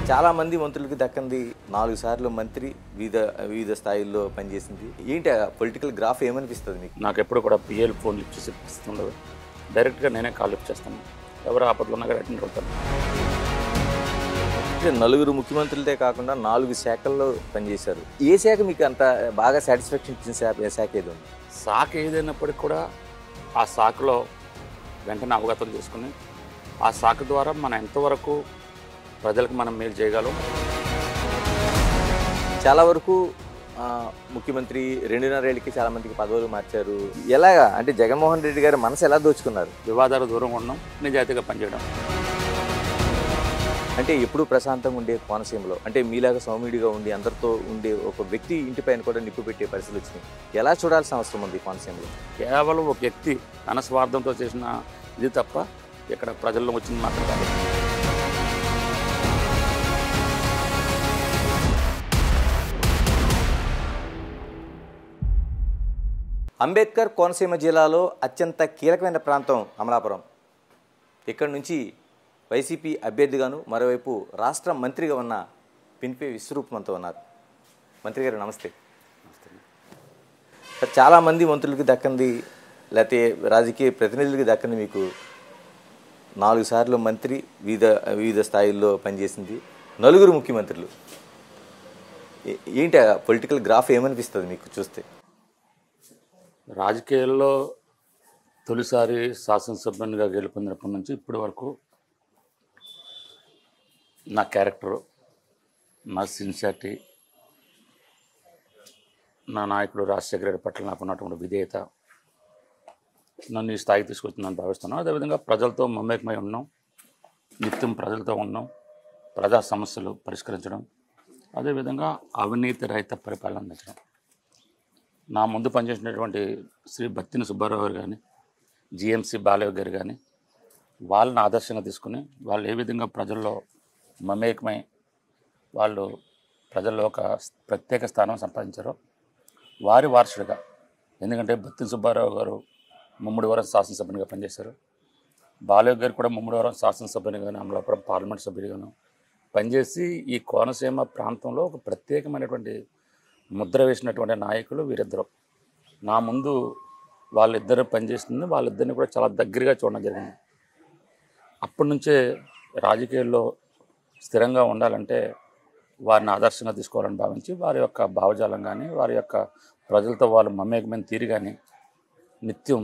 చాలా మంది మంత్రులకి దక్కంది నాలుగు సార్లు మంత్రి వివిధ వివిధ స్థాయిల్లో పనిచేసింది ఏంటి పొలిటికల్ గ్రాఫ్ ఏమనిపిస్తుంది మీకు నాకు ఎప్పుడు కూడా పిఎల్ ఫోన్ లిఫ్ట్ చేసి ఇస్తుండదు డైరెక్ట్గా నేనే కాల్ లిఫ్ట్ చేస్తాను ఎవరు ఆపదలో ఉన్నా కూడా అటెండ్ అవుతాను అంటే నలుగురు ముఖ్యమంత్రులతో కాకుండా నాలుగు శాఖల్లో పనిచేశారు ఏ శాఖ మీకు అంత బాగా సాటిస్ఫాక్షన్ ఇచ్చిన శాఖ ఏ శాఖ ఏది ఉంది శాఖ ఏదైనప్పటికీ కూడా ఆ శాఖలో వెంటనే అవగతం చేసుకుని ఆ శాఖ ద్వారా మనం ఎంతవరకు ప్రజలకు మనం మేలు చేయగలం చాలా వరకు ఆ, ముఖ్యమంత్రి రెండున్నర ఏళ్ళకి చాలా మందికి పదవులు మార్చారు ఎలాగా అంటే జగన్మోహన్ రెడ్డి గారి మనసు ఎలా దోచుకున్నారు వివాదాలు దూరంగా ఉండడం నిజాయితీగా పనిచేయడం అంటే ఎప్పుడు ప్రశాంతంగా ఉండే కోనసీమలో అంటే మీలాగా సౌమ్యుడిగా ఉండి అందరితో ఉండే ఒక వ్యక్తి ఇంటిపైన కూడా నిప్పు పెట్టే పరిస్థితులు వచ్చినాయి ఎలా చూడాల్సిన అవసరం ఉంది కోనసీమలో కేవలం ఒక వ్యక్తి తన స్వార్థంతో చేసిన ఇది తప్ప ఇక్కడ ప్రజల్లో వచ్చింది మాత్రం కాదు అంబేద్కర్ కోనసీమ జిల్లాలో అత్యంత కీలకమైన ప్రాంతం అమలాపురం ఇక్కడి నుంచి వైసీపీ అభ్యర్థిగాను మరోవైపు రాష్ట్ర మంత్రిగా ఉన్న పిన్పే విశ్వరూప్ మనతో ఉన్నారు మంత్రి గారు నమస్తే సార్, చాలామంది మంత్రులకి దక్కంది లేకపోతే రాజకీయ ప్రతినిధులకి దక్కంది మీకు నాలుగు సార్లు మంత్రి వివిధ వివిధ స్థాయిల్లో పనిచేసింది నలుగురు ముఖ్యమంత్రులు ఏ- ఏంటి పొలిటికల్ గ్రాఫ్ ఏమనిపిస్తుంది మీకు చూస్తే రాజకీయాల్లో తొలిసారి శాసనసభ్యునిగా గెలుపొందినప్పటి నుంచి ఇప్పటి వరకు నా క్యారెక్టరు నా సిన్సియారిటీ నా నాయకుడు రాజశేఖర రెడ్డి పట్ల నాకు ఉన్నటువంటి విధేయత నన్ను ఈ స్థాయికి తీసుకొచ్చిందని భావిస్తున్నాను అదేవిధంగా ప్రజలతో మమేకమై ఉన్నాం నిత్యం ప్రజలతో ఉన్నాం ప్రజా సమస్యలు పరిష్కరించడం అదేవిధంగా అవినీతి రహిత పరిపాలన అందించడం నా ముందు పనిచేసినటువంటి శ్రీ బత్తిన సుబ్బారావు గారు కానీ జిఎంసి బాలయ్య గారు కానీ వాళ్ళని ఆదర్శంగా తీసుకుని వాళ్ళు ఏ విధంగా ప్రజల్లో మమేకమై వాళ్ళు ప్రజల్లో ఒక ప్రత్యేక స్థానం సంపాదించారో వారి వారసుడిగా ఎందుకంటే బత్తిన సుబ్బారావు గారు ముమ్మడివరం శాసనసభ్యునిగా పనిచేశారు బాలయ్య గారు కూడా ముమ్మడివరం శాసనసభ్యునిగాను అమలాపురం పార్లమెంట్ సభ్యునిగాను పనిచేసి ఈ కోనసీమ ప్రాంతంలో ఒక ప్రత్యేకమైనటువంటి ముద్ర వేసినటువంటి నాయకులు వీరిద్దరు నా ముందు వాళ్ళిద్దరు పనిచేస్తుంది వాళ్ళిద్దరిని కూడా చాలా దగ్గరగా చూడడం జరిగింది అప్పటి నుంచే రాజకీయాల్లో స్థిరంగా ఉండాలంటే వారిని ఆదర్శంగా తీసుకోవాలని భావించి వారి యొక్క భావజాలం కానీ వారి యొక్క ప్రజలతో వాళ్ళు మమేకమైన తీరు కానీ నిత్యం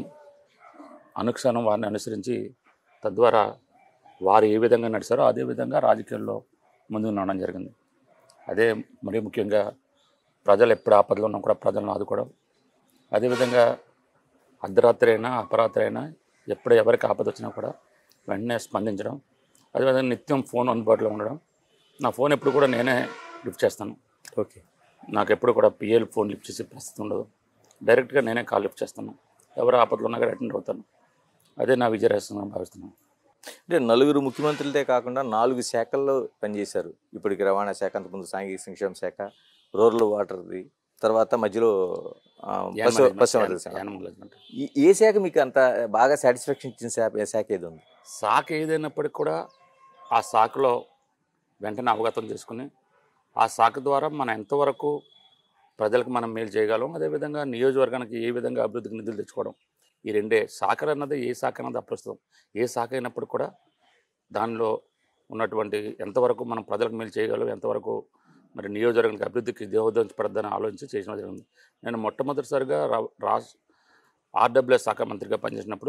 అనుక్షణం వారిని అనుసరించి తద్వారా వారు ఏ విధంగా నడిచారో అదే విధంగా రాజకీయాల్లో ముందుకు నడవడం జరిగింది అదే మరీ ముఖ్యంగా ప్రజలు ఎప్పుడు ఆపదలో ఉన్నా కూడా ప్రజలను ఆదుకోవడం అదేవిధంగా అర్ధరాత్రి అయినా అపరాత్రి అయినా ఎప్పుడు ఎవరికి ఆపద వచ్చినా కూడా వెంటనే స్పందించడం అదేవిధంగా నిత్యం ఫోన్ అందుబాటులో ఉండడం నా ఫోన్ ఎప్పుడు కూడా నేనే లిఫ్ట్ చేస్తాను ఓకే నాకు ఎప్పుడు కూడా పిఎల్ ఫోన్ లిఫ్ట్ చేసే పరిస్థితి ఉండదు డైరెక్ట్గా నేనే కాల్ లిఫ్ట్ చేస్తాను ఎవరు ఆపదలో ఉన్నా కూడా అటెండ్ అవుతాను అదే నా విజయరహస్యంగా భావిస్తున్నాను అంటే నలుగురు ముఖ్యమంత్రులతో కాకుండా నాలుగు శాఖల్లో పనిచేశారు ఇప్పటికి రవాణా శాఖ అంతకుముందు సాంఘిక సంక్షేమ శాఖ రూరల్ వాటర్ది తర్వాత మధ్యలో ఆ, పశు పశుసంవర్ధక శాఖ యానిమల్ హస్బెండ్ ఈ- ఏ శాఖ మీకు అంత బాగా సాటిస్ఫాక్షన్ ఇచ్చిన శాఖ ఏ శాఖ ఏది ఉంది శాఖ ఏదైనప్పటికీ కూడా ఆ శాఖలో వెంటనే అవగతం చేసుకుని ఆ శాఖ ద్వారా మనం ఎంతవరకు ప్రజలకు మనం మేలు చేయగలం అదేవిధంగా నియోజకవర్గానికి ఏ విధంగా అభివృద్ధికి నిధులు తెచ్చుకోవడం ఈ రెండే శాఖ అన్నది ఏ శాఖ అన్నది అప్రస్తుతం ఏ శాఖ అయినప్పుడు కూడా దానిలో ఉన్నటువంటి ఎంతవరకు మనం ప్రజలకు మేలు చేయగలం ఎంతవరకు మరి నియోజకవర్గానికి అభివృద్ధికి దేవోదరించబడద్దని ఆలోచించి చేయడం జరిగింది నేను మొట్టమొదటిసారిగా రా- రాజ్ ఆర్డబ్ల్యూఎస్ శాఖ మంత్రిగా పనిచేసినప్పుడు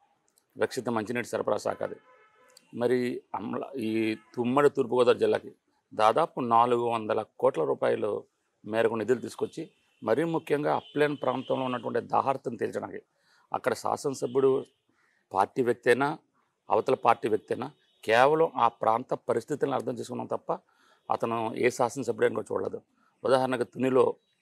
రక్షిత మంచినీటి సరఫరా శాఖ అది మరి అమల ఈ తుమ్మడి తూర్పుగోదావరి జిల్లాకి దాదాపు నాలుగు వందల కోట్ల రూపాయలు మేరకు నిధులు తీసుకొచ్చి మరీ ముఖ్యంగా అప్లేన్ ప్రాంతంలో ఉన్నటువంటి దాహార్తను తీర్చడానికి అక్కడ శాసనసభ్యుడు పార్టీ వ్యక్తి అయినా అవతల పార్టీ వ్యక్తి అయినా కేవలం ఆ ప్రాంత పరిస్థితులను అర్థం చేసుకున్నాం తప్ప అతను ఏ శాసనసభ్యుడని కూడా చూడలేదు ఉదాహరణకు తునిలో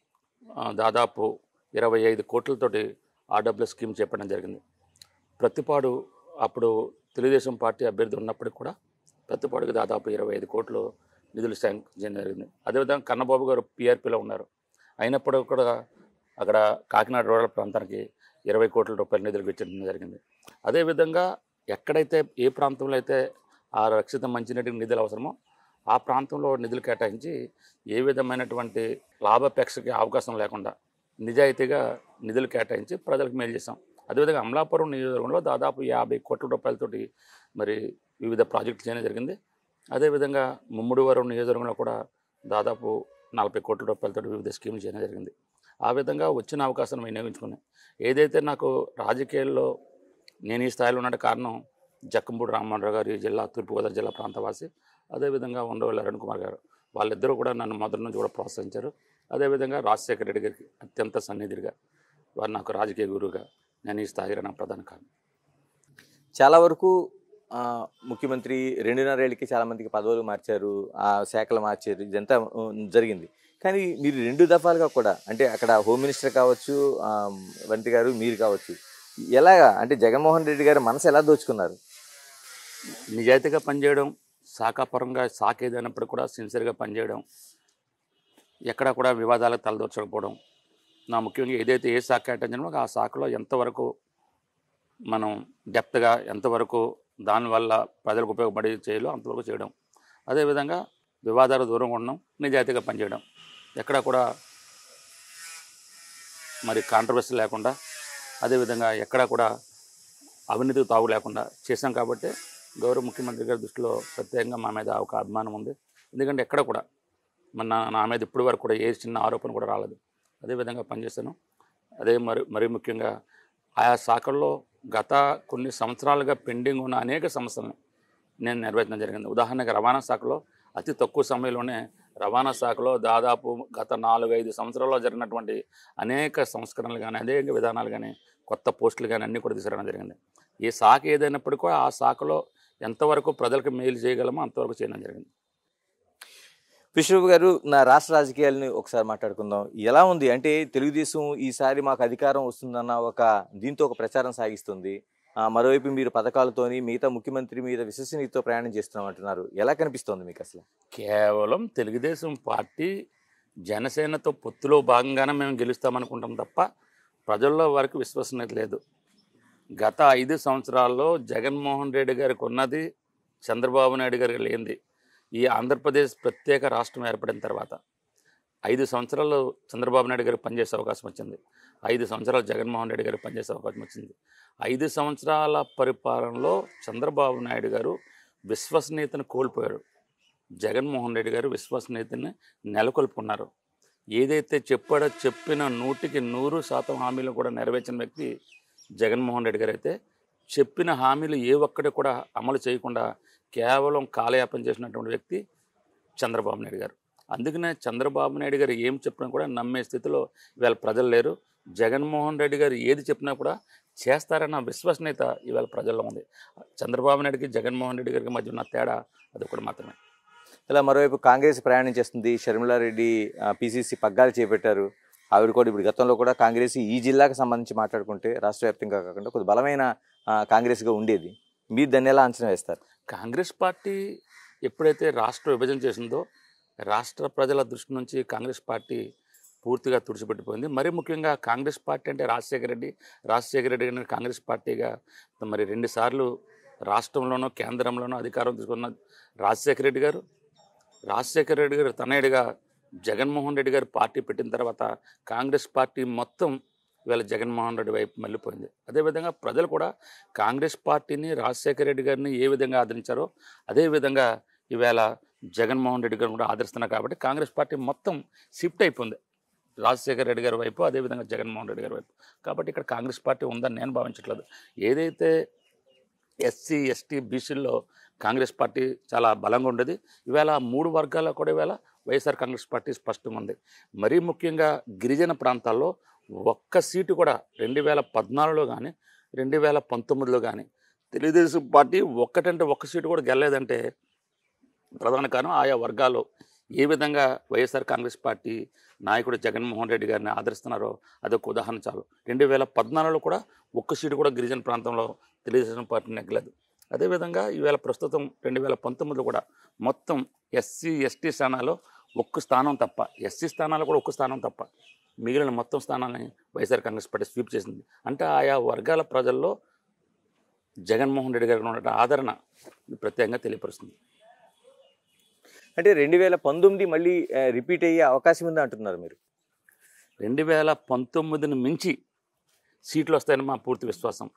ఆ, దాదాపు ఇరవై ఐదు కోట్లతోటి ఆర్డబ్ల్యూ స్కీమ్ చేపట్టడం జరిగింది ప్రతిపాడు అప్పుడు తెలుగుదేశం పార్టీ అభ్యర్థి ఉన్నప్పటికి కూడా ప్రతిపాడుకి దాదాపు ఇరవై ఐదు కోట్లు నిధులు శాంక్షన్ చేయడం జరిగింది అదేవిధంగా కన్నబాబు గారు పీఆర్పీలో ఉన్నారు అయినప్పుడు కూడా అక్కడ కాకినాడ రూరల్ ప్రాంతానికి ఇరవై కోట్ల రూపాయల నిధులు వెచ్చించడం జరిగింది అదేవిధంగా ఎక్కడైతే ఏ ప్రాంతంలో అయితే ఆ రక్షిత మంచినీటికి నిధులు అవసరమో ఆ ప్రాంతంలో నిధులు కేటాయించి ఏ విధమైనటువంటి లాభాపేక్షకి అవకాశం లేకుండా నిజాయితీగా నిధులు కేటాయించి ప్రజలకు మేలు చేశాం అదేవిధంగా అమలాపురం నియోజకవర్గంలో దాదాపు యాభై కోట్ల రూపాయలతోటి మరి వివిధ ప్రాజెక్టులు చేయడం జరిగింది అదేవిధంగా ముమ్మడివరం నియోజకవర్గంలో కూడా దాదాపు నలభై కోట్ల రూపాయలతో వివిధ స్కీములు చేయడం జరిగింది ఆ విధంగా వచ్చిన అవకాశాన్ని వినియోగించుకున్నాను ఏదైతే నాకు రాజకీయాల్లో నేను ఈ స్థాయిలో ఉన్న కారణం జక్కంపూడి రామ్మోహన్ గారు ఈ జిల్లా తూర్పుగోదావరి జిల్లా ప్రాంతవాసి అదేవిధంగా ఉండవల్లి అరుణ్ కుమార్ గారు వాళ్ళిద్దరూ కూడా నన్ను మొదటి నుంచి కూడా ప్రోత్సహించారు అదేవిధంగా రాజశేఖర రెడ్డి గారికి అత్యంత సన్నిధిగా వారు నాకు రాజకీయ గురువుగా నేను ఈ స్థాయిలో నా ప్రధాన కారణం చాలా వరకు ఆ, ముఖ్యమంత్రి రెండున్నర ఏళ్ళకి చాలా మందికి పదవులు మార్చారు ఆ శాఖలు మార్చారు ఇదంతా ఉమ్, జరిగింది కానీ మీరు రెండు దఫాలుగా కూడా అంటే అక్కడ హోమ్ మినిస్టర్ కావచ్చు ఆ, వంటి గారు మీరు కావచ్చు ఎలాగా అంటే జగన్మోహన్ రెడ్డి గారు మనసు ఎలా దోచుకున్నారు నిజాయితీగా పనిచేయడం శాఖాపరంగా శాఖ ఏదైనప్పుడు కూడా సిన్సియర్గా పనిచేయడం ఎక్కడా కూడా వివాదాలకు తలదూర్చకపోవడం నా ముఖ్యంగా ఏదైతే ఏ శాఖ కేటాయించినో ఆ శాఖలో ఎంతవరకు మనం డెప్త్గా ఎంతవరకు దానివల్ల ప్రజలకు ఉపయోగపడి చేయాలో అంతవరకు చేయడం అదేవిధంగా వివాదాల దూరంగా ఉండడం నిజాయితీగా పనిచేయడం ఎక్కడా కూడా మరి కాంట్రవర్సీ లేకుండా అదేవిధంగా ఎక్కడా కూడా అవినీతికి తావు లేకుండా చేశాం కాబట్టి గౌరవ ముఖ్యమంత్రి గారి దృష్టిలో ప్రత్యేకంగా మా మీద ఒక అభిమానం ఉంది ఎందుకంటే ఎక్కడ కూడా మన నా మీద ఇప్పటి వరకు కూడా ఏ చిన్న ఆరోపణ కూడా రాలేదు అదేవిధంగా పనిచేశాను అదే మరి మరీ ముఖ్యంగా ఆయా శాఖల్లో గత కొన్ని సంవత్సరాలుగా పెండింగ్ ఉన్న అనేక సమస్యలను నేను నెరవేర్చడం జరిగింది ఉదాహరణకి రవాణా శాఖలో అతి తక్కువ సమయంలోనే రవాణా శాఖలో దాదాపు గత నాలుగు ఐదు సంవత్సరాల్లో జరిగినటువంటి అనేక సంస్కరణలు కానీ అనేక విధానాలు కానీ కొత్త పోస్టులు కానీ అన్నీ కూడా తీసుకురావడం జరిగింది ఏ శాఖ ఏదైనప్పటికీ కూడా ఆ శాఖలో ఎంతవరకు ప్రజలకు మేలు చేయగలమో అంతవరకు చేయడం జరిగింది విష్ణుబాబు గారు నా రాష్ట్ర రాజకీయాలని ఒకసారి మాట్లాడుకుందాం ఎలా ఉంది అంటే తెలుగుదేశం ఈసారి మాకు అధికారం వస్తుందన్న ఒక దీంతో ఒక ప్రచారం సాగిస్తుంది ఆ, మరోవైపు మీరు పథకాలతోని మిగతా ముఖ్యమంత్రి మీద విశ్వసనీయతో ప్రయాణం చేస్తున్నాం అంటున్నారు ఎలా కనిపిస్తోంది మీకు అసలు కేవలం తెలుగుదేశం పార్టీ జనసేనతో పొత్తులో భాగంగానే మేము గెలుస్తామనుకుంటాం తప్ప ప్రజల్లో వారికి విశ్వసనీయత లేదు గత ఐదు సంవత్సరాల్లో జగన్మోహన్ రెడ్డి గారికి ఉన్నది చంద్రబాబు నాయుడు గారికి లేనిది ఈ ఆంధ్రప్రదేశ్ ప్రత్యేక రాష్ట్రం ఏర్పడిన తర్వాత ఐదు సంవత్సరాలు చంద్రబాబు నాయుడు గారికి పనిచేసే అవకాశం వచ్చింది ఐదు సంవత్సరాలు జగన్మోహన్ రెడ్డి గారికి పనిచేసే అవకాశం వచ్చింది ఐదు సంవత్సరాల పరిపాలనలో చంద్రబాబు నాయుడు గారు విశ్వసనీయతను కోల్పోయాడు జగన్మోహన్ రెడ్డి గారు విశ్వసనీయతని నెలకొల్పుకున్నారు ఏదైతే చెప్పాడో చెప్పిన నూటికి నూరు శాతం హామీలు కూడా నెరవేర్చిన వ్యక్తి జగన్మోహన్ రెడ్డి గారు అయితే చెప్పిన హామీలు ఏ ఒక్కటి కూడా అమలు చేయకుండా కేవలం కాలయాపన చేసినటువంటి వ్యక్తి చంద్రబాబు నాయుడు గారు అందుకనే చంద్రబాబు నాయుడు గారు ఏం చెప్పినా కూడా నమ్మే స్థితిలో ఇవాళ ప్రజలు లేరు జగన్మోహన్ రెడ్డి గారు ఏది చెప్పినా కూడా చేస్తారన్న విశ్వసనీయత ఇవాళ ప్రజల్లో ఉంది చంద్రబాబు నాయుడికి జగన్మోహన్ రెడ్డి గారికి మధ్య ఉన్న తేడా అది ఒకటి మాత్రమే ఇలా మరోవైపు కాంగ్రెస్ ప్రయాణం చేస్తుంది షర్మిలారెడ్డి పిసిసి పగ్గాలు చేపట్టారు ఆవిడ కూడా ఇప్పుడు గతంలో కూడా కాంగ్రెస్ ఈ జిల్లాకు సంబంధించి మాట్లాడుకుంటే రాష్ట్ర వ్యాప్తంగా కాకుండా కొద్ది బలమైన ఆ, కాంగ్రెస్గా ఉండేది మీరు దాన్ని ఎలా అంచనా వేస్తారు కాంగ్రెస్ పార్టీ ఎప్పుడైతే రాష్ట్ర విభజన చేసిందో రాష్ట్ర ప్రజల దృష్టి నుంచి కాంగ్రెస్ పార్టీ పూర్తిగా తుడిచిపెట్టిపోయింది మరి ముఖ్యంగా కాంగ్రెస్ పార్టీ అంటే రాజశేఖర రెడ్డి రాజశేఖర రెడ్డి గారిని కాంగ్రెస్ పార్టీగా మరి రెండుసార్లు రాష్ట్రంలోనూ కేంద్రంలోనూ అధికారం తీసుకున్న రాజశేఖర రెడ్డి గారు రాజశేఖర రెడ్డి గారు తనయుడిగా జగన్మోహన్ రెడ్డి గారు పార్టీ పెట్టిన తర్వాత కాంగ్రెస్ పార్టీ మొత్తం ఇవాళ జగన్మోహన్ రెడ్డి వైపు మళ్ళీపోయింది అదేవిధంగా ప్రజలు కూడా కాంగ్రెస్ పార్టీని రాజశేఖర రెడ్డి గారిని ఏ విధంగా ఆదరించారో అదేవిధంగా ఈవేళ జగన్మోహన్ రెడ్డి గారిని కూడా ఆదరిస్తున్నారు కాబట్టి కాంగ్రెస్ పార్టీ మొత్తం షిఫ్ట్ అయిపోయింది రాజశేఖర రెడ్డి గారి వైపు అదేవిధంగా జగన్మోహన్ రెడ్డి గారి వైపు కాబట్టి ఇక్కడ కాంగ్రెస్ పార్టీ ఉందని నేను భావించట్లేదు ఏదైతే ఎస్సీ ఎస్టీ బీసీల్లో కాంగ్రెస్ పార్టీ చాలా బలంగా ఉండేది ఇవాళ మూడు వర్గాల్లో కూడా ఇవాళ వైఎస్ఆర్ కాంగ్రెస్ పార్టీ స్పష్టంగా ఉంది మరీ ముఖ్యంగా గిరిజన ప్రాంతాల్లో ఒక్క సీటు కూడా రెండు వేల పద్నాలుగులో కానీ రెండు వేల పంతొమ్మిదిలో కానీ తెలుగుదేశం పార్టీ ఒక్కటంటే ఒక్క సీటు కూడా గెలలేదంటే ప్రధాన కారణం ఆయా వర్గాల్లో ఏ విధంగా వైఎస్ఆర్ కాంగ్రెస్ పార్టీ నాయకుడు జగన్మోహన్ రెడ్డి గారిని ఆదరిస్తున్నారో అదొక ఉదాహరణ చాలు రెండు వేల పద్నాలుగులో కూడా ఒక్క సీటు కూడా గిరిజన ప్రాంతంలో తెలుగుదేశం పార్టీ నెగ్గలేదు అదేవిధంగా ఈవేళ ప్రస్తుతం రెండు వేల పంతొమ్మిదిలో కూడా మొత్తం ఎస్సీ ఎస్టీ స్థానాల్లో ఒక్క స్థానం తప్ప ఎస్సీ స్థానాలు కూడా ఒక్క స్థానం తప్ప మిగిలిన మొత్తం స్థానాలని వైఎస్ఆర్ కాంగ్రెస్ పార్టీ స్వీప్ చేసింది అంటే ఆయా వర్గాల ప్రజల్లో జగన్మోహన్ రెడ్డి గారికి ఉన్న ఆదరణ ప్రత్యేకంగా తెలియపరుస్తుంది అంటే రెండు వేల పంతొమ్మిది మళ్ళీ రిపీట్ అయ్యే అవకాశం ఉందా అంటున్నారు మీరు రెండు వేల పంతొమ్మిదిని మించి సీట్లు వస్తాయని మా పూర్తి విశ్వాసం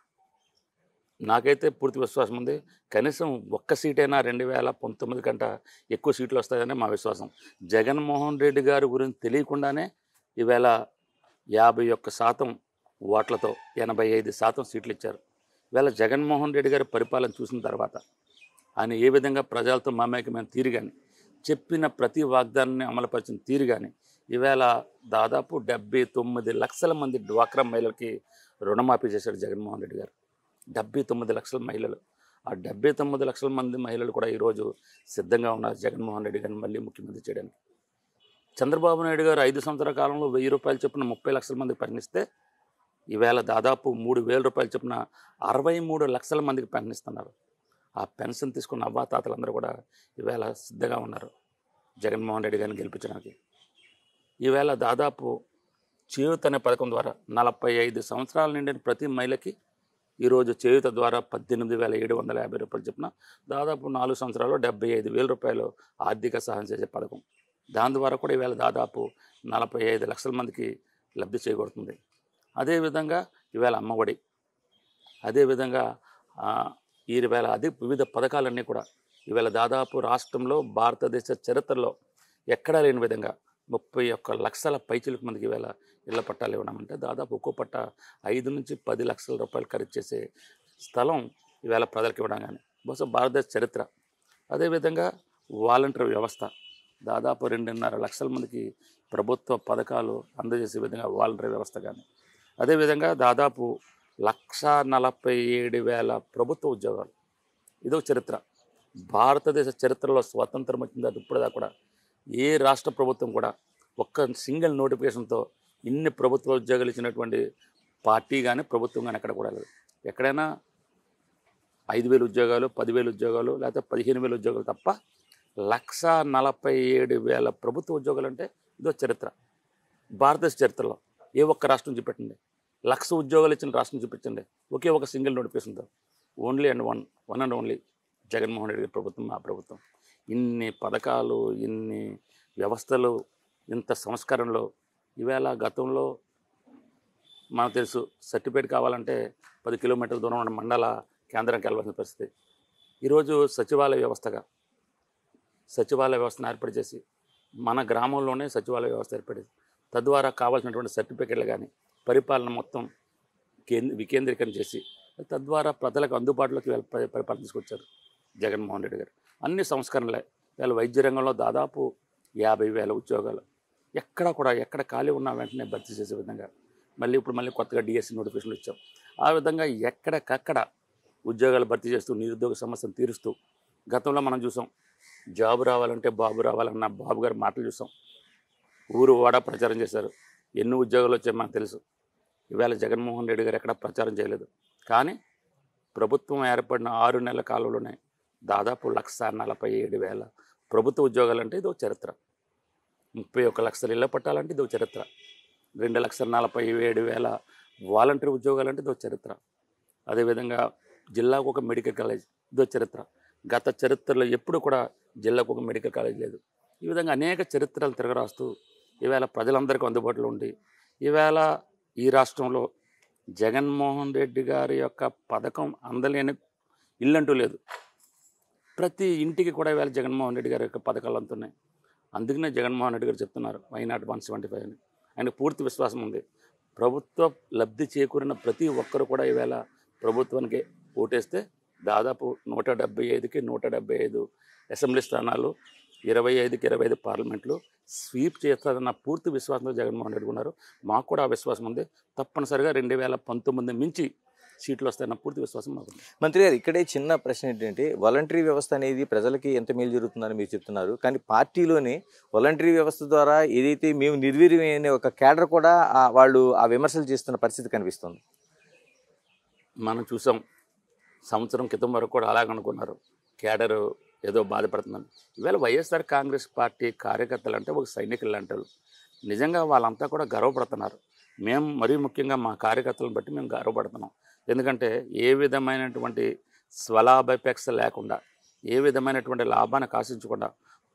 నాకైతే పూర్తి విశ్వాసం ఉంది కనీసం ఒక్క సీటైనా రెండు వేల పంతొమ్మిది కంట ఎక్కువ సీట్లు వస్తాయని మా విశ్వాసం జగన్మోహన్ రెడ్డి గారి గురించి తెలియకుండానే ఈవేళ యాభై ఒక్క శాతం ఓట్లతో ఎనభై ఐదు శాతం సీట్లు ఇచ్చారు ఈవేళ జగన్మోహన్ రెడ్డి గారి పరిపాలన చూసిన తర్వాత ఆయన ఏ విధంగా ప్రజలతో మమేకమైన తీరు కానీ చెప్పిన ప్రతి వాగ్దానాన్ని అమలుపరిచిన తీరు కానీ ఈవేళ దాదాపు డెబ్బై తొమ్మిది లక్షల మంది డ్వాక్రా మహిళలకి రుణమాఫీ చేశాడు జగన్మోహన్ రెడ్డి గారు డెబ్బై తొమ్మిది లక్షల మహిళలు ఆ డెబ్బై తొమ్మిది లక్షల మంది మహిళలు కూడా ఈరోజు సిద్ధంగా ఉన్నారు జగన్మోహన్ రెడ్డి గారిని మళ్ళీ ముఖ్యమంత్రి చేయడానికి చంద్రబాబు నాయుడు గారు ఐదు సంవత్సరాల కాలంలో వెయ్యి రూపాయలు చొప్పున ముప్పై లక్షల మందికి ప్రకటిస్తే ఈవేళ దాదాపు మూడు వేల రూపాయలు చొప్పున అరవై మూడు లక్షల మందికి పెన్నిస్తున్నారు ఆ పెన్షన్ తీసుకున్న అవ్వాతాతలందరూ కూడా ఈవేళ సిద్ధంగా ఉన్నారు జగన్మోహన్ రెడ్డి గారిని గెలిపించడానికి ఈవేళ దాదాపు చేయూత అనే పథకం ద్వారా నలభై ఐదు సంవత్సరాల నిండిన ప్రతి మహిళకి ఈరోజు చేయూత ద్వారా పద్దెనిమిది వేల ఏడు వందల యాభై రూపాయలు చొప్పున దాదాపు నాలుగు సంవత్సరాల్లో డెబ్బై ఐదు వేల రూపాయలు ఆర్థిక సహాయం చేసే పథకం దాని ద్వారా కూడా ఈవేళ దాదాపు నలభై ఐదు లక్షల మందికి లబ్ధి చేకూరుతుంది అదేవిధంగా ఈవేళ అమ్మఒడి అదేవిధంగా ఆ, ఈ వేళ అదే వివిధ పథకాలన్నీ కూడా ఈవేళ దాదాపు రాష్ట్రంలో భారతదేశ చరిత్రలో ఎక్కడా లేని విధంగా ముప్పై ఒక్క లక్షల పైచిలకు మందికి ఈవేళ ఇళ్ల పట్టాలు ఇవ్వడం అంటే దాదాపు ఒక్కో పట్ట ఐదు నుంచి పది లక్షల రూపాయలు ఖరీదు చేసే స్థలం ఈవేళ ప్రజలకు ఇవ్వడం కానీ బహుశా భారతదేశ చరిత్ర అదేవిధంగా వాలంటీర్ వ్యవస్థ దాదాపు రెండున్నర లక్షల మందికి ప్రభుత్వ పథకాలు అందజేసే విధంగా వాలంటీర్ వ్యవస్థ కానీ అదేవిధంగా దాదాపు లక్ష నలభై ఏడు వేల ప్రభుత్వ ఉద్యోగాలు ఇదొక చరిత్ర భారతదేశ చరిత్రలో స్వాతంత్రం వచ్చింది అది ఇప్పుడుదా కూడా ఏ రాష్ట్ర ప్రభుత్వం కూడా ఒక్క సింగిల్ నోటిఫికేషన్తో ఇన్ని ప్రభుత్వ ఉద్యోగాలు ఇచ్చినటువంటి పార్టీ కానీ ప్రభుత్వం కానీ ఎక్కడ కూడా లేదు ఎక్కడైనా ఐదు వేలు ఉద్యోగాలు పదివేలు ఉద్యోగాలు లేకపోతే పదిహేను వేల ఉద్యోగాలు తప్ప లక్ష నలభై ఏడు వేల ప్రభుత్వ ఉద్యోగాలు అంటే ఇదో చరిత్ర భారతదేశ చరిత్రలో ఏ ఒక్క రాష్ట్రం చూపెట్టండి లక్ష ఉద్యోగాలు ఇచ్చిన రాష్ట్రం చూపించండి ఒకే ఒక సింగిల్ నోటిఫికేషన్తో only and one one and only Jaganmohan Reddy garu ప్రభుత్వం మా ప్రభుత్వం ఇన్ని పథకాలు ఇన్ని వ్యవస్థలు ఇంత సంస్కరణలు ఈవేళ గతంలో మనకు తెలుసు సర్టిఫికేట్ కావాలంటే పది కిలోమీటర్ల దూరం ఉన్న మండల కేంద్రానికి వెళ్ళవలసిన పరిస్థితి ఈరోజు సచివాలయ వ్యవస్థగా సచివాలయ వ్యవస్థను ఏర్పాటు చేసి మన గ్రామంలోనే సచివాలయ వ్యవస్థ ఏర్పడి తద్వారా కావాల్సినటువంటి సర్టిఫికెట్లు కానీ పరిపాలన మొత్తం కేంద్ర వికేంద్రీకరణ చేసి తద్వారా ప్రజలకు అందుబాటులోకి వీళ్ళ పరి- పరిపాలన తీసుకొచ్చారు జగన్మోహన్ రెడ్డి గారు అన్ని సంస్కరణలే వీళ్ళ వైద్య రంగంలో దాదాపు యాభై వేల ఉద్యోగాలు ఎక్కడ కూడా ఎక్కడ ఖాళీ ఉన్నా వెంటనే భర్తీ చేసే విధంగా మళ్ళీ ఇప్పుడు మళ్ళీ కొత్తగా డిఎస్సి నోటిఫికేషన్లు ఇచ్చాం ఆ విధంగా ఎక్కడికక్కడ ఉద్యోగాలు భర్తీ చేస్తూ నిరుద్యోగ సమస్యను తీరుస్తూ గతంలో మనం చూసాం జాబు రావాలంటే బాబు రావాలన్న బాబు గారి మాటలు చూసాం ఊరు వాడ ప్రచారం చేశారు ఎన్ని ఉద్యోగాలు వచ్చాయో మనకు తెలుసు ఈవేళ జగన్మోహన్ రెడ్డి గారు ఎక్కడ ప్రచారం చేయలేదు కానీ ప్రభుత్వం ఏర్పడిన ఆరు నెలల కాలంలోనే దాదాపు లక్ష నలభై ఏడు వేల ప్రభుత్వ ఉద్యోగాలు అంటే ఇది ఒక చరిత్ర ముప్పై ఒక్క లక్షల ఇళ్ళ పట్టాలంటే ఇది ఒక చరిత్ర రెండు లక్షల నలభై ఏడు వేల వాలంటీర్ ఉద్యోగాలు అంటే ఇది ఒక చరిత్ర అదేవిధంగా జిల్లాకు ఒక మెడికల్ కాలేజ్ ఇది ఒక చరిత్ర గత చరిత్రలో ఎప్పుడు కూడా జిల్లాకు ఒక మెడికల్ కాలేజ్ లేదు ఈ విధంగా అనేక చరిత్రలు తిరగరాస్తూ ఈవేళ ప్రజలందరికీ అందుబాటులో ఉండి ఈవేళ ఈ రాష్ట్రంలో జగన్మోహన్ రెడ్డి గారి యొక్క పథకం అందలేని ఇల్లంటూ లేదు ప్రతి ఇంటికి కూడా ఈవేళ జగన్మోహన్ రెడ్డి గారి యొక్క పథకాలు అందుతున్నాయి అందుకనే జగన్మోహన్ రెడ్డి గారు చెప్తున్నారు why not one seventy five అని ఆయనకు పూర్తి విశ్వాసం ఉంది ప్రభుత్వ లబ్ధి చేకూరిన ప్రతి ఒక్కరు కూడా ఈవేళ ప్రభుత్వానికి ఓటేస్తే దాదాపు నూట డెబ్బై ఐదుకి నూట డెబ్బై ఐదు అసెంబ్లీ స్థానాలు ఇరవై ఐదుకి ఇరవై ఐదు పార్లమెంట్లు స్వీప్ చేస్తారన్న పూర్తి విశ్వాసంతో జగన్మోహన్ రెడ్డి ఉన్నారు మాకు కూడా ఆ విశ్వాసం ఉంది తప్పనిసరిగా రెండు వేల పంతొమ్మిది మించి సీట్లు వస్తాయన్న పూర్తి విశ్వాసం మాకు ఉంది మంత్రి గారు ఇక్కడే చిన్న ప్రశ్న ఏంటంటే వాలంటరీ వ్యవస్థ అనేది ప్రజలకి ఎంత మేలు జరుగుతుందని మీరు చెప్తున్నారు కానీ పార్టీలోనే వాలంటరీ వ్యవస్థ ద్వారా ఏదైతే మేము నిర్వీర్యమైన ఒక కేడర్ కూడా ఆ వాళ్ళు ఆ విమర్శలు చేస్తున్న పరిస్థితి కనిపిస్తుంది మనం చూసాం సంవత్సరం క్రితం వరకు కూడా అలాగ అనుకున్నారు కేడర్ ఏదో బాధపడుతుందని ఈవేళ వైఎస్ఆర్ కాంగ్రెస్ పార్టీ కార్యకర్తలు అంటే ఒక సైనికులు అంటారు నిజంగా వాళ్ళంతా కూడా గర్వపడుతున్నారు మేము మరీ ముఖ్యంగా మా కార్యకర్తలను బట్టి మేము గర్వపడుతున్నాం ఎందుకంటే ఏ విధమైనటువంటి స్వలాభాపేక్ష లేకుండా ఏ విధమైనటువంటి లాభాన్ని ఆశించకుండా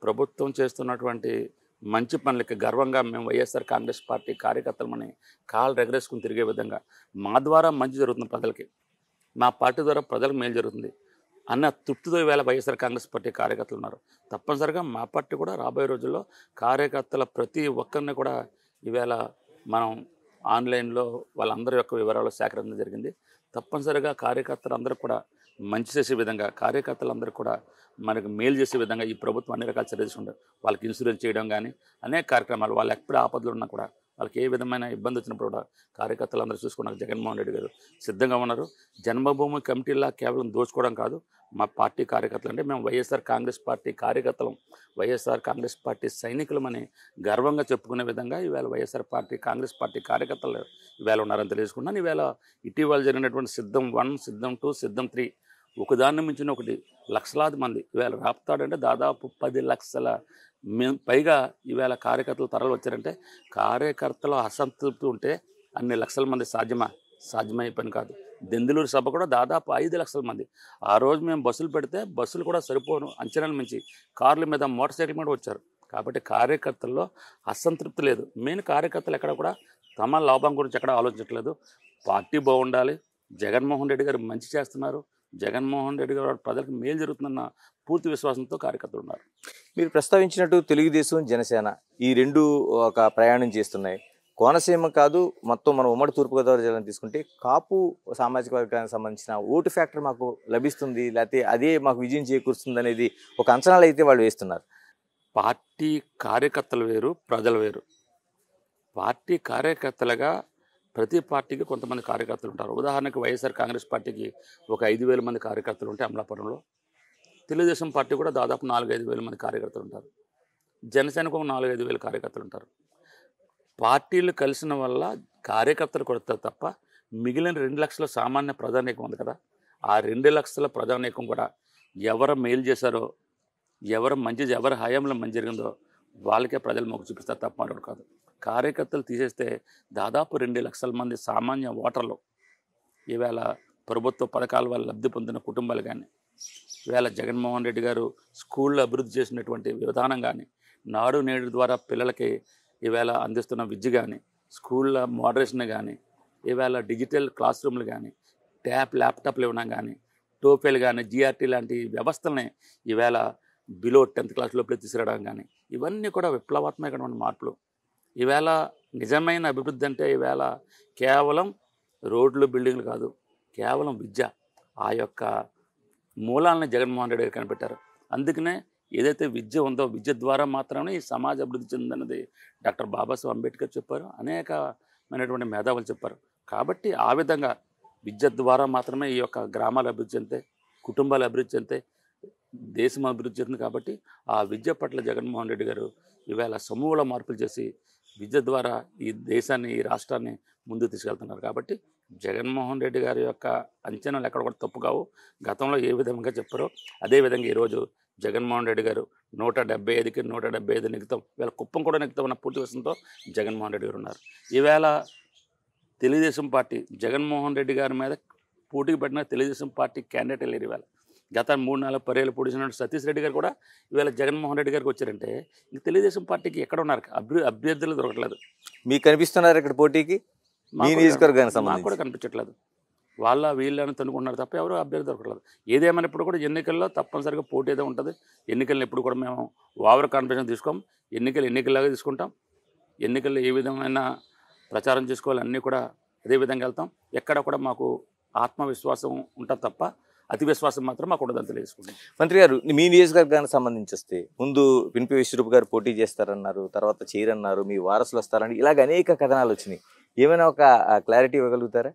ప్రభుత్వం చేస్తున్నటువంటి మంచి పనులకి గర్వంగా మేము వైఎస్ఆర్ కాంగ్రెస్ పార్టీ కార్యకర్తలమని కాళ్ళు రెగరేసుకుని తిరిగే విధంగా మా ద్వారా మంచి జరుగుతుంది ప్రజలకి మా పార్టీ ద్వారా ప్రజలకు మేలు జరుగుతుంది అన్న తృప్తితో ఈవేళ వైఎస్ఆర్ కాంగ్రెస్ పార్టీ కార్యకర్తలు ఉన్నారు తప్పనిసరిగా మా పార్టీ కూడా రాబోయే రోజుల్లో కార్యకర్తల ప్రతి ఒక్కరిని కూడా ఈవేళ మనం ఆన్లైన్లో వాళ్ళందరి యొక్క వివరాలు సేకరించడం జరిగింది తప్పనిసరిగా కార్యకర్తలు అందరూ కూడా మంచి చేసే విధంగా కార్యకర్తలందరూ కూడా మనకు మేలు చేసే విధంగా ఈ ప్రభుత్వం అన్ని రకాల చర్యలు తీసుకుంటారు వాళ్ళకి ఇన్సూరెన్స్ చేయడం కానీ అనేక కార్యక్రమాలు వాళ్ళు ఎప్పుడు ఆపదలు ఉన్నా కూడా వాళ్ళకి ఏ విధమైన ఇబ్బంది వచ్చినప్పుడు కూడా కార్యకర్తలు అందరూ చూసుకున్నారు జగన్మోహన్ రెడ్డి గారు సిద్ధంగా ఉన్నారు జన్మభూమి కమిటీలా కేవలం దోచుకోవడం కాదు మా పార్టీ కార్యకర్తలు అంటే మేము వైఎస్ఆర్ కాంగ్రెస్ పార్టీ కార్యకర్తలం వైఎస్ఆర్ కాంగ్రెస్ పార్టీ సైనికులమని గర్వంగా చెప్పుకునే విధంగా ఈవేళ వైఎస్ఆర్ పార్టీ కాంగ్రెస్ పార్టీ కార్యకర్తలు ఈవేళ ఉన్నారని తెలియజేసుకున్నాను ఈవేళ ఇటీవల జరిగినటువంటి సిద్ధం వన్ సిద్ధం టూ సిద్ధం త్రీ ఒకదాన్ని మించిన ఒకటి లక్షలాది మంది ఈవేళ రాపుతాడంటే దాదాపు పది లక్షల మే- పైగా ఈవేళ కార్యకర్తలు తరలి వచ్చారంటే కార్యకర్తలు అసంతృప్తి ఉంటే అన్ని లక్షల మంది సాధ్యమా సాధ్యమయ్యే పని కాదు దెందులూరు సభ కూడా దాదాపు ఐదు లక్షల మంది ఆ రోజు మేము బస్సులు పెడితే బస్సులు కూడా సరిపోను అంచనాల మించి కార్ల మీద మోటార్ సైకిల్ మీద వచ్చారు కాబట్టి కార్యకర్తల్లో అసంతృప్తి లేదు మెయిన్ కార్యకర్తలు ఎక్కడ కూడా తమ లాభం గురించి ఎక్కడ ఆలోచించట్లేదు పార్టీ బాగుండాలి జగన్మోహన్ రెడ్డి గారు మంచి చేస్తున్నారు జగన్మోహన్ రెడ్డి గారు ప్రజలకు మేలు జరుగుతుందన్న పూర్తి విశ్వాసంతో కార్యకర్తలు ఉన్నారు మీరు ప్రస్తావించినట్టు తెలుగుదేశం జనసేన ఈ రెండు ఒక ప్రయాణం చేస్తున్నాయి కోనసీమ కాదు మొత్తం మనం ఉమ్మడి తూర్పుగోదావరి జిల్లాను తీసుకుంటే కాపు సామాజిక వర్గానికి సంబంధించిన ఓటు ఫ్యాక్టర్ మాకు లభిస్తుంది లేకపోతే అదే మాకు విజయం చేకూరుస్తుంది అనేది ఒక అంచనాలు అయితే వాళ్ళు వేస్తున్నారు పార్టీ కార్యకర్తలు వేరు ప్రజలు వేరు పార్టీ కార్యకర్తలుగా ప్రతి పార్టీకి కొంతమంది కార్యకర్తలు ఉంటారు ఉదాహరణకు వైఎస్ఆర్ కాంగ్రెస్ పార్టీకి ఒక ఐదు వేల మంది కార్యకర్తలు ఉంటే అమలాపురంలో తెలుగుదేశం పార్టీ కూడా దాదాపు నాలుగైదు వేల మంది కార్యకర్తలు ఉంటారు జనసేనకు ఒక నాలుగైదు వేల కార్యకర్తలు ఉంటారు పార్టీలు కలిసిన వల్ల కార్యకర్తలు కొడతారు తప్ప మిగిలిన రెండు లక్షల సామాన్య ప్రజానీకం ఉంది కదా ఆ రెండు లక్షల ప్రజానీకం కూడా ఎవరు మేలు చేశారో ఎవరు మంచి ఎవరి హయాంలో మంచి జరిగిందో వాళ్ళకే ప్రజలు మొగ్గు చూపిస్తారు తప్ప మరొకటి కాదు కార్యకర్తలు తీసేస్తే దాదాపు రెండు లక్షల మంది సామాన్య ఓటర్లు ఈవేళ ప్రభుత్వ పథకాల వల్ల లబ్ధి పొందిన కుటుంబాలు కానీ ఈవేళ జగన్మోహన్ రెడ్డి గారు స్కూళ్ళు అభివృద్ధి చేసినటువంటి విధానం కానీ నాడు నేడు ద్వారా పిల్లలకి ఈవేళ అందిస్తున్న విద్య కానీ స్కూళ్ళ మోడరేషన్ కానీ ఈవేళ డిజిటల్ క్లాస్ రూమ్లు కానీ ట్యాబ్ ల్యాప్టాప్లు ఇవ్వడం కానీ టోఫెల్ కానీ జిఆర్టీ లాంటి వ్యవస్థల్ని ఈవేళ బిలో టెన్త్ క్లాస్ లోపలే తీసుకురావడం కానీ ఇవన్నీ కూడా విప్లవాత్మకమైన మార్పులు ఈవేళ నిజమైన అభివృద్ధి అంటే ఈవేళ కేవలం రోడ్లు బిల్డింగ్లు కాదు కేవలం విద్య ఆ యొక్క మూలాలను జగన్మోహన్ రెడ్డి గారు కనిపెట్టారు అందుకనే ఏదైతే విద్య ఉందో విద్య ద్వారా మాత్రమే ఈ సమాజ అభివృద్ధి చెందినది డాక్టర్ బాబాసాహెబ్ అంబేద్కర్ చెప్పారు అనేకమైనటువంటి మేధావులు చెప్పారు కాబట్టి ఆ విధంగా విద్య ద్వారా మాత్రమే ఈ యొక్క గ్రామాలు అభివృద్ధి చెందుతాయి కుటుంబాలు అభివృద్ధి చెందుతాయి దేశం అభివృద్ధి చెందుతుంది కాబట్టి ఆ విద్య పట్ల జగన్మోహన్ రెడ్డి గారు ఈవేళ సమూల మార్పులు చేసి విద్య ద్వారా ఈ దేశాన్ని ఈ రాష్ట్రాన్ని ముందుకు తీసుకెళ్తున్నారు కాబట్టి జగన్మోహన్ రెడ్డి గారి యొక్క అంచనాలు ఎక్కడ కూడా తప్పు కావు గతంలో ఏ విధంగా చెప్పారో అదేవిధంగా ఈరోజు జగన్మోహన్ రెడ్డి గారు నూట డెబ్బై ఐదుకి నూట డెబ్బై ఐదు నిగుతాం ఈవేళ కుప్పం కూడా నిగుతాం అన్న పూర్తి విషయంతో జగన్మోహన్ రెడ్డి గారు ఉన్నారు ఈవేళ తెలుగుదేశం పార్టీ జగన్మోహన్ రెడ్డి గారి మీద పోటీకి పెట్టిన తెలుగుదేశం పార్టీ క్యాండిడేట్ లేరు ఈవేళ గత మూడు నాలుగు పర్యాలు పొడిచిన సతీష్ రెడ్డి గారు కూడా ఈవేళ జగన్మోహన్ రెడ్డి గారికి వచ్చారంటే ఇంక తెలుగుదేశం పార్టీకి ఎక్కడ ఉన్నారు అభ్యు అభ్యర్థులు దొరకట్లేదు మీకు కనిపిస్తున్నారు ఇక్కడ పోటీకి మీ మాకు కూడా- నియోజకవర్గానికి నాకు సంబంధించి కూడా కనిపించట్లేదు వాళ్ళ వీళ్ళని తనుకుంటున్నారు తప్ప ఎవరు అభ్యర్థి దొరకట్లేదు ఏదేమైనప్పుడు కూడా ఎన్నికల్లో తప్పనిసరిగా పోటీ అయితే ఉంటుంది ఎన్నికలను ఎప్పుడు కూడా మేము ఓవర్ కాన్ఫిడెన్స్ తీసుకోం ఎన్నికలు ఎన్నికల్లాగా తీసుకుంటాం ఎన్నికల్లో ఏ విధమైన ప్రచారం చేసుకోవాలి అన్నీ కూడా అదే విధంగా వెళ్తాం ఎక్కడ కూడా మాకు ఆత్మవిశ్వాసం ఉంటుంది తప్ప అతి విశ్వాసం మాత్రం మాకు ఉండదని తెలియజేసుకుంటాం మంత్రి గారు మీ నియోజకవర్గానికి సంబంధించి వస్తే ముందు పినిపి విశ్వరూప్ గారు పోటీ చేస్తారన్నారు తర్వాత చేయరన్నారు మీ వారసులు వస్తారని ఇలాగ అనేక కథనాలు వచ్చినాయి ఏమైనా ఒక క్లారిటీ ఇవ్వగలుగుతారా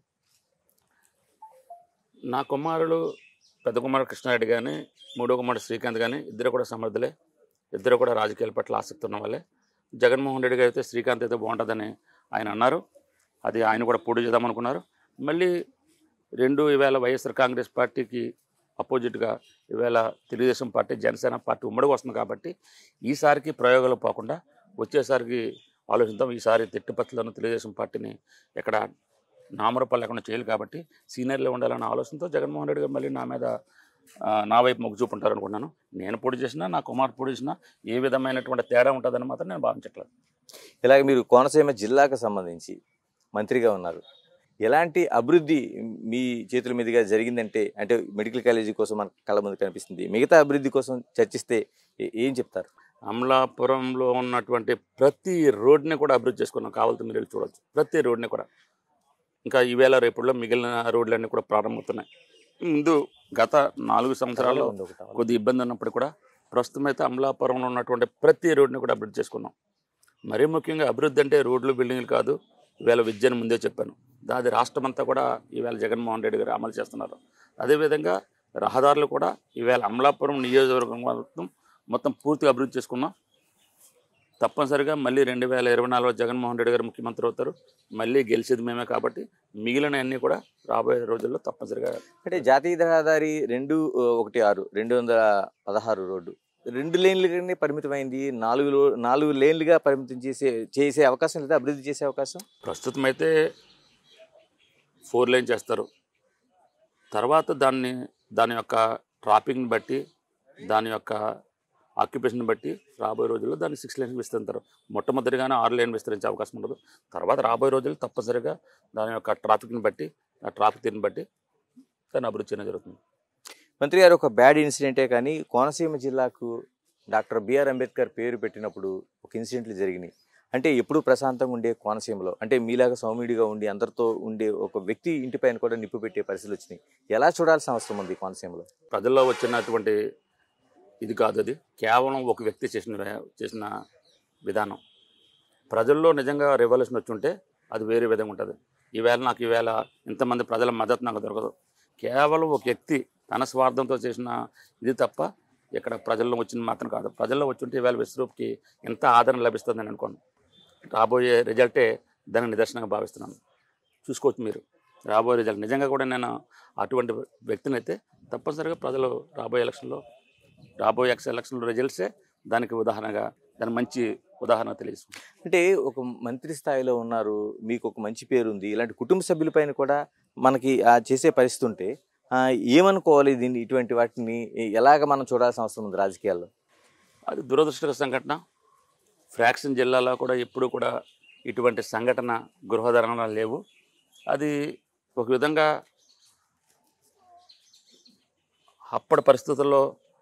నా కుమారుడు పెద్ద కుమారుడు కృష్ణారెడ్డి కానీ మూడో కుమారుడు శ్రీకాంత్ కానీ ఇద్దరు కూడా సమర్థులే ఇద్దరు కూడా రాజకీయాల పట్ల ఆసక్తి ఉన్న వాళ్ళే జగన్మోహన్ రెడ్డి గారు అయితే శ్రీకాంత్ అయితే బాగుంటుందని ఆయన అన్నారు అది ఆయన కూడా పోటీ చేద్దాం అనుకున్నారు మళ్ళీ రెండు ఈవేళ వైఎస్ఆర్ కాంగ్రెస్ పార్టీకి అపోజిట్గా ఈవేళ తెలుగుదేశం పార్టీ జనసేన పార్టీ ఉమ్మడికి వస్తుంది కాబట్టి ఈసారికి ప్రయోగాలు పోకుండా వచ్చేసరికి ఆలోచిద్దాం ఈసారి తిట్టుపత్రులను తెలుగుదేశం పార్టీని ఎక్కడ నామరూపాలు లేకుండా చేయాలి కాబట్టి సీనియర్లో ఉండాలన్న ఆలోచనతో జగన్మోహన్ రెడ్డి గారు మళ్ళీ నా మీద ఆ, నా వైపు మొగ్గు చూపుంటారు అనుకున్నాను నేను పోటీ చేసినా నా కుమార్ పోటీ చేసినా ఏ విధమైనటువంటి తేడా ఉంటుందని మాత్రం నేను భావించట్లేదు ఇలాగ మీరు కోనసీమ జిల్లాకు సంబంధించి మంత్రిగా ఉన్నారు ఎలాంటి అభివృద్ధి మీ చేతుల మీదుగా జరిగిందంటే అంటే మెడికల్ కాలేజీ కోసం మన కళ్ళ ముందు కనిపిస్తుంది మిగతా అభివృద్ధి కోసం చర్చిస్తే ఏ- ఏం చెప్తారు అమలాపురంలో ఉన్నటువంటి ప్రతి రోడ్ని కూడా అభివృద్ధి చేసుకున్నాం కావాలంటే మీరు వెళ్ళి చూడొచ్చు ప్రతి రోడ్ని కూడా ఇంకా ఈవేళ రేపుల్లో మిగిలిన రోడ్లన్నీ కూడా ప్రారంభమవుతున్నాయి ముందు గత నాలుగు సంవత్సరాల్లో ఉంది ఒకటి అవ్వాలి. కొద్ది ఇబ్బంది ఉన్నప్పుడు కూడా ప్రస్తుతం అయితే అమలాపురంలో ఉన్నటువంటి ప్రతి రోడ్ని కూడా అభివృద్ధి చేసుకున్నాం మరీ ముఖ్యంగా అభివృద్ధి అంటే రోడ్లు బిల్డింగ్లు కాదు ఈవేళ విద్యను ముందే చెప్పాను దాది రాష్ట్రం అంతా కూడా ఈవేళ జగన్మోహన్ రెడ్డి గారు అమలు చేస్తున్నారు అదేవిధంగా రహదారులు కూడా ఈవేళ అమలాపురం నియోజకవర్గం మొత్తం మొత్తం పూర్తిగా అభివృద్ధి చేసుకున్నాం తప్పనిసరిగా మళ్ళీ రెండు వేల ఇరవై నాలుగులో జగన్మోహన్ రెడ్డి గారు ముఖ్యమంత్రి అవుతారు మళ్ళీ గెలిచేది మేమే కాబట్టి మిగిలిన అన్నీ కూడా రాబోయే రోజుల్లో తప్పనిసరిగా అంటే జాతీయ రహదారి రెండు ఆ, ఒకటి ఆరు రెండు వందల పదహారు రోడ్డు రెండు లేన్లుగానే పరిమితమైంది నాలుగు లో- నాలుగు లేన్లుగా పరిమితం చేసే చేసే అవకాశం లేదా అభివృద్ధి చేసే అవకాశం ప్రస్తుతం అయితే ఫోర్ లైన్ చేస్తారు తర్వాత దాన్ని దాని యొక్క ట్రాఫిక్ని బట్టి దాని యొక్క ఆక్యుపేషన్ బట్టి రాబోయే రోజుల్లో దాన్ని సిక్స్ లైన్స్ విస్తరిస్తారు మొట్టమొదటిగానే ఆరు లైన్ విస్తరించే అవకాశం ఉండదు తర్వాత రాబోయే రోజుల్లో తప్పనిసరిగా దాని యొక్క ట్రాఫిక్ని బట్టి ఆ ట్రాఫిక్ తీరుని బట్టి దాన్ని అభివృద్ధి చేయడం జరుగుతుంది మంత్రి గారు ఒక బ్యాడ్ ఇన్సిడెంటే కానీ కోనసీమ జిల్లాకు డాక్టర్ బిఆర్ అంబేద్కర్ పేరు పెట్టినప్పుడు ఒక ఇన్సిడెంట్లు జరిగినాయి అంటే ఎప్పుడు ప్రశాంతంగా ఉండే కోనసీమలో అంటే మీలాగా సౌమ్యుడిగా ఉండి అందరితో ఉండే ఒక వ్యక్తి ఇంటిపైన కూడా నిప్పు పెట్టే పరిస్థితులు వచ్చినాయి ఎలా చూడాల్సిన అవసరం ఉంది కోనసీమలో ప్రజల్లో వచ్చినటువంటి ఇది కాదు అది కేవలం ఒక వ్యక్తి చేసిన చేసిన విధానం ప్రజల్లో నిజంగా రెవల్యూషన్ వచ్చి ఉంటే అది వేరే విధంగా ఉంటుంది ఈవేళ నాకు ఈవేళ ఇంతమంది ప్రజల మద్దతు నాకు దొరకదు కేవలం ఒక వ్యక్తి తన స్వార్థంతో చేసిన ఇది తప్ప ఇక్కడ ప్రజల్లో వచ్చింది మాత్రం కాదు ప్రజల్లో వచ్చి ఉంటే ఈవేళ విశ్వరూప్కి ఎంత ఆదరణ లభిస్తుందని అనుకోను రాబోయే రిజల్టే దాని నిదర్శనంగా భావిస్తున్నాను చూసుకోవచ్చు మీరు రాబోయే రిజల్ట్ నిజంగా కూడా నేను అటువంటి వ్యక్తిని అయితే తప్పనిసరిగా ప్రజలు రాబోయే ఎలక్షన్లో రాబోయే ఎక్స్ ఎలక్షన్లో రిజల్ట్సే దానికి ఉదాహరణగా దాని మంచి ఉదాహరణ తెలియజేస్తుంది అంటే ఒక మంత్రి స్థాయిలో ఉన్నారు మీకు ఒక మంచి పేరు ఉంది ఇలాంటి కుటుంబ సభ్యులపైన కూడా మనకి ఆ చేసే పరిస్థితి ఉంటే ఆ, ఏమనుకోవాలి దీన్ని ఇటువంటి వాటిని ఎలాగ మనం చూడాల్సిన అవసరం ఉంది రాజకీయాల్లో అది దురదృష్టకర సంఘటన ఫ్రాక్షన్ జిల్లాలో కూడా ఎప్పుడు కూడా ఇటువంటి సంఘటన గృహధారణలు లేవు అది ఒక విధంగా అప్పటి పరిస్థితుల్లో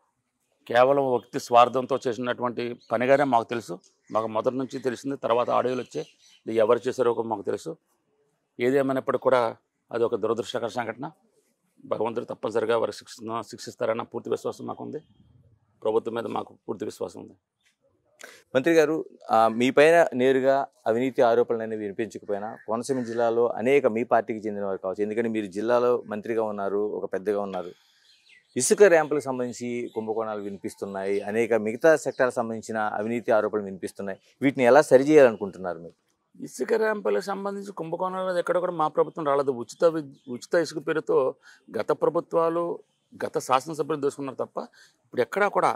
కేవలం ఒక వ్యక్తి స్వార్థంతో చేసినటువంటి పనిగానే మాకు తెలుసు మాకు మొదటి నుంచి తెలిసింది తర్వాత ఆడియోలు వచ్చే ఇది ఎవరు చేశారో కూడా మాకు తెలుసు ఏదేమైనప్పటికీ కూడా అది ఒక దురదృష్టకర సంఘటన భగవంతుడు తప్పనిసరిగా వారు శిక్ష శిక్షిస్తారన్న పూర్తి విశ్వాసం మాకుంది ప్రభుత్వం మీద మాకు పూర్తి విశ్వాసం ఉంది మంత్రి గారు ఆ, మీ పైన నేరుగా అవినీతి ఆరోపణలు అనేవి వినిపించకపోయినా కోనసీమ జిల్లాలో అనేక మీ పార్టీకి చెందిన వారు కావచ్చు ఎందుకంటే మీరు జిల్లాలో మంత్రిగా ఉన్నారు ఒక పెద్దగా ఉన్నారు ఇసుక ర్యాంపులకు సంబంధించి కుంభకోణాలు వినిపిస్తున్నాయి అనేక మిగతా సెక్టార్కి సంబంధించిన అవినీతి ఆరోపణలు వినిపిస్తున్నాయి వీటిని ఎలా సరిచేయాలనుకుంటున్నారు మీరు ఇసుక ర్యాంపులకు సంబంధించి కుంభకోణాలు ఎక్కడ కూడా మా ప్రభుత్వం రాలేదు ఉచిత విద్- ఉచిత ఇసుక పేరుతో గత ప్రభుత్వాలు గత శాసనసభ్యులు దోసుకున్నారు తప్ప ఇప్పుడు ఎక్కడా కూడా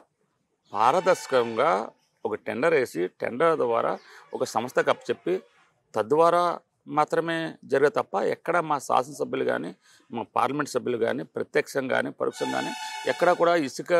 పారదర్శకంగా ఒక టెండర్ వేసి టెండర్ ద్వారా ఒక సంస్థకు అప్పచెప్పి తద్వారా మాత్రమే జరిగే తప్ప ఎక్కడ మా శాసనసభ్యులు కానీ మా పార్లమెంట్ సభ్యులు కానీ ప్రత్యక్షం కానీ పరోక్షం కానీ ఎక్కడా కూడా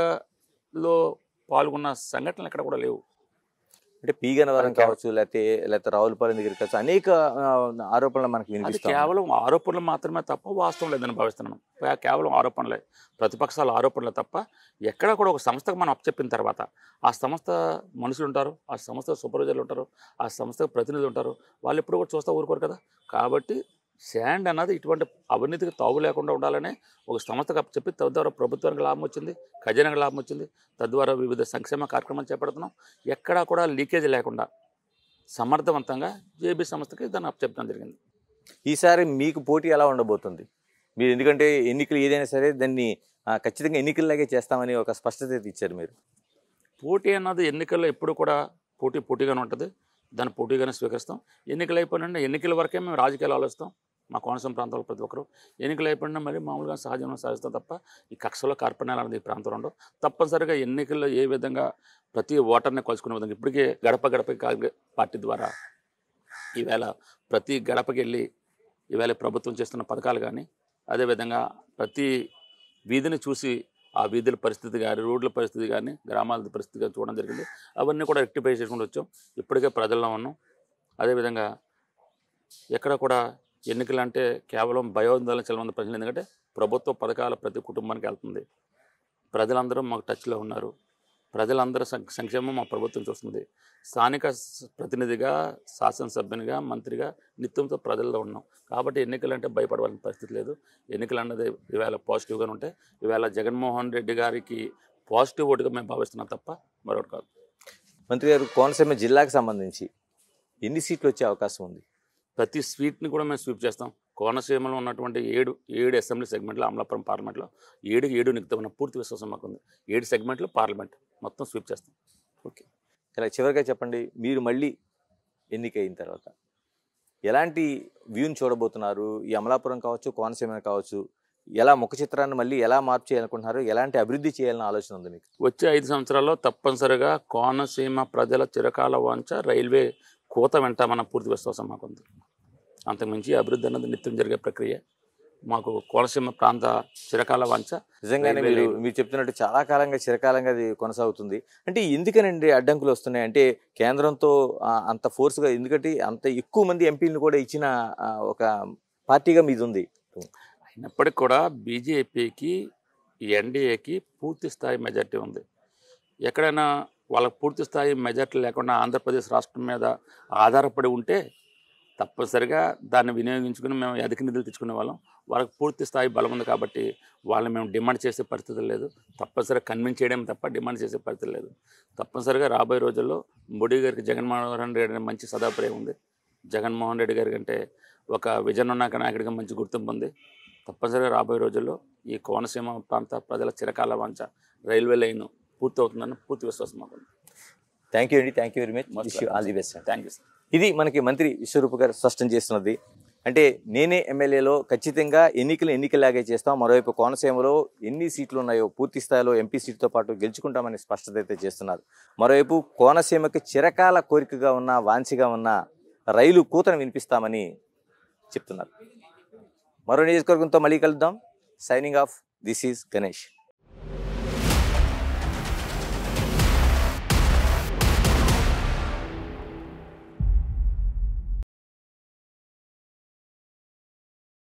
ఇసుకలో పాల్గొన్న సంఘటనలు ఎక్కడ కూడా లేవు అంటే పీ గన్నవరం అది కేవ- కావచ్చు లేకపోతే లేకపోతే రావులపాలెం దగ్గర కావచ్చు అనేక ఆ, ఆరోపణలు మనకి అది వినిపిస్తాయి కేవలం ఆరోపణలు మాత్రమే తప్ప వాస్తవం లేదని భావిస్తున్నాను కే- కేవలం ఆరోపణలే ప్రతిపక్షాల ఆరోపణలే తప్ప ఎక్కడ కూడా ఒక సంస్థకు మనం అప్పచెప్పిన తర్వాత ఆ సంస్థ మనుషులు ఉంటారు ఆ సంస్థ సూపర్వైజర్లు ఉంటారు ఆ సంస్థకు ప్రతినిధులు ఉంటారు వాళ్ళు ఎప్పుడు కూడా చూస్తూ ఊరుకోరు కదా కాబట్టి శాండ్ అన్నది ఇటువంటి అవినీతికి తావు లేకుండా ఉండాలని ఒక సంస్థకు అప్పచెప్పి తద్వారా ప్రభుత్వానికి లాభం వచ్చింది ఖజానాకి లాభం వచ్చింది తద్వారా వివిధ సంక్షేమ కార్యక్రమాలు చేపడుతున్నాం ఎక్కడా కూడా లీకేజ్ లేకుండా సమర్థవంతంగా జేబీ సంస్థకి దాన్ని అప్పచెప్పడం జరిగింది ఈసారి మీకు పోటీ ఎలా ఉండబోతుంది మీరు ఎందుకంటే ఎన్నికలు ఏదైనా సరే దాన్ని ఆ, ఖచ్చితంగా ఎన్నికల్లాగే చేస్తామని ఒక స్పష్టత అయితే ఇచ్చారు మీరు పోటీ అన్నది ఎన్నికల్లో ఎప్పుడు కూడా పోటీ పోటీగానే ఉంటుంది దాన్ని పోటీగానే స్వీకరిస్తాం ఎన్నికలు అయిపోయినా ఎన్నికల వరకే మేము రాజకీయాలు ఆలోచిస్తాం మా కోనసీమ ప్రాంతంలో ప్రతి ఒక్కరు ఎన్నికలు అయిపోయినా మళ్ళీ మామూలుగా సహజంగా సాధిస్తాం తప్ప ఈ కక్షలో కార్పణ్యాలు అనేది ఈ ప్రాంతంలో ఉండవు తప్పనిసరిగా ఎన్నికల్లో ఏ విధంగా ప్రతి ఓటర్ని కలుసుకునే విధంగా ఇప్పటికే గడప గడప కాంగ్రెస్ పార్టీ ద్వారా ఈవేళ ప్రతి గడపకి వెళ్ళి ఈవేళ ప్రభుత్వం చేస్తున్న పథకాలు కానీ అదేవిధంగా ప్రతి వీధిని చూసి ఆ వీధుల పరిస్థితి కానీ రోడ్ల పరిస్థితి కానీ గ్రామాల పరిస్థితి కానీ చూడడం జరిగింది అవన్నీ కూడా రెక్టిఫై చేసుకుంటూ వచ్చాం ఇప్పటికే ప్రజల్లో ఉన్నాం అదేవిధంగా ఎక్కడ కూడా ఎన్నికలు అంటే కేవలం భయోందోళన చాలా ప్రజలు ఎందుకంటే ప్రభుత్వ పథకాల ప్రతి కుటుంబానికి వెళ్తుంది ప్రజలందరూ మాకు టచ్లో ఉన్నారు ప్రజలందరూ సం- సంక్షేమం మా ప్రభుత్వం చూస్తుంది స్థానిక స- ప్రతినిధిగా శాసనసభ్యునిగా మంత్రిగా నిత్యంతో ప్రజల్లో ఉన్నాం కాబట్టి ఎన్నికలు అంటే భయపడవలసిన పరిస్థితి లేదు ఎన్నికలు అన్నది ఈవేళ పాజిటివ్గానే ఉంటాయి ఈవేళ జగన్మోహన్ రెడ్డి గారికి పాజిటివ్ ఓటుగా మేము భావిస్తున్నాం తప్ప మరొకటి కాదు మంత్రి గారు కోనసీమ జిల్లాకు సంబంధించి ఎన్ని సీట్లు వచ్చే అవకాశం ఉంది ప్రతి స్వీట్ని కూడా మేము స్వీప్ చేస్తాం కోనసీమలో ఉన్నటువంటి ఏడు ఏడు అసెంబ్లీ సెగ్మెంట్లో అమలాపురం పార్లమెంట్లో ఏడు ఏడు నిగుతామన్న పూర్తి విశ్వాసం మాకు ఉంది ఏడు సెగ్మెంట్లో పార్లమెంట్ మొత్తం స్వీప్ చేస్తాం ఓకే ఇలా చివరిగా చెప్పండి మీరు మళ్ళీ ఎన్నికయిన తర్వాత ఎలాంటి వ్యూని చూడబోతున్నారు ఈ అమలాపురం కావచ్చు కోనసీమ కావచ్చు ఎలా ముఖ చిత్రాన్ని మళ్ళీ ఎలా మార్పు చేయాలనుకుంటున్నారు ఎలాంటి అభివృద్ధి చేయాలన్న ఆలోచన ఉంది మీకు వచ్చే ఐదు సంవత్సరాల్లో తప్పనిసరిగా కోనసీమ ప్రజల చిరకాల వాంఛ రైల్వే కోత వెంటామన్న పూర్తి విశ్వాసం మాకుంది అంతకుమించి అభివృద్ధి అన్నది నిత్యం జరిగే ప్రక్రియ మాకు కోనసీమ ప్రాంత చిరకాల వాంఛ నిజంగానే రైల్వే మీరు లైన్. మీరు చెప్తున్నట్టు చాలా కాలంగా చిరకాలంగా అది కొనసాగుతుంది అంటే ఎందుకనండి అడ్డంకులు వస్తున్నాయి అంటే కేంద్రంతో ఆ, అంత ఫోర్స్గా ఎందుకంటే అంత ఎక్కువ మంది ఎంపీలను కూడా ఇచ్చిన ఆ, ఒక పార్టీగా మీది ఉంది అయినప్పటికీ కూడా బీజేపీకి ఎన్డీఏకి పూర్తి స్థాయి మెజార్టీ ఉంది ఎక్కడైనా వాళ్ళకి పూర్తి స్థాయి మెజార్టీ లేకుండా ఆంధ్రప్రదేశ్ రాష్ట్రం మీద ఆధారపడి ఉంటే తప్పనిసరిగా దాన్ని వినియోగించుకుని మేము అధిక నిధులు తెచ్చుకునే వాళ్ళం వాళ్ళకి పూర్తి స్థాయి బలం ఉంది కాబట్టి వాళ్ళని మేము డిమాండ్ చేసే పరిస్థితి లేదు తప్పనిసరిగా కన్విన్స్ చేయడం తప్ప డిమాండ్ చేసే పరిస్థితి లేదు తప్పనిసరిగా రాబోయే రోజుల్లో మోడీ గారికి జగన్మోహన్ రెడ్డి అనే మంచి సదాప్రయం ఉంది జగన్మోహన్ రెడ్డి గారి కంటే ఒక విజన్ ఉన్న నాయకుడిగా మంచి గుర్తింపు ఉంది తప్పనిసరిగా రాబోయే రోజుల్లో ఈ కోనసీమ ప్రాంత ప్రజల చిరకాల వాంఛ రైల్వే లైన్ పూర్తి అవుతుందని పూర్తి విశ్వాసం మాకు ఉంది థ్యాంక్ యూ అండి thank you very much Most wish all the best thank you sir ఇది మనకి మంత్రి విశ్వరూప్ గారు స్పష్టం చేస్తున్నది అంటే నేనే ఎమ్మెల్యేలో ఖచ్చితంగా ఎన్నికలు ఎన్నికలాగే చేస్తాం మరోవైపు కోనసీమలో ఎన్ని సీట్లు ఉన్నాయో పూర్తి స్థాయిలో ఎంపీ సీట్తో పాటు గెలుచుకుంటామని స్పష్టత అయితే చేస్తున్నారు మరోవైపు కోనసీమకి చిరకాల కోరికగా ఉన్న వాంఛగా ఉన్న రైలు కూతను వినిపిస్తామని చెప్తున్నారు మరో నియోజకవర్గంతో మళ్ళీ కలుద్దాం signing off this is Ganesh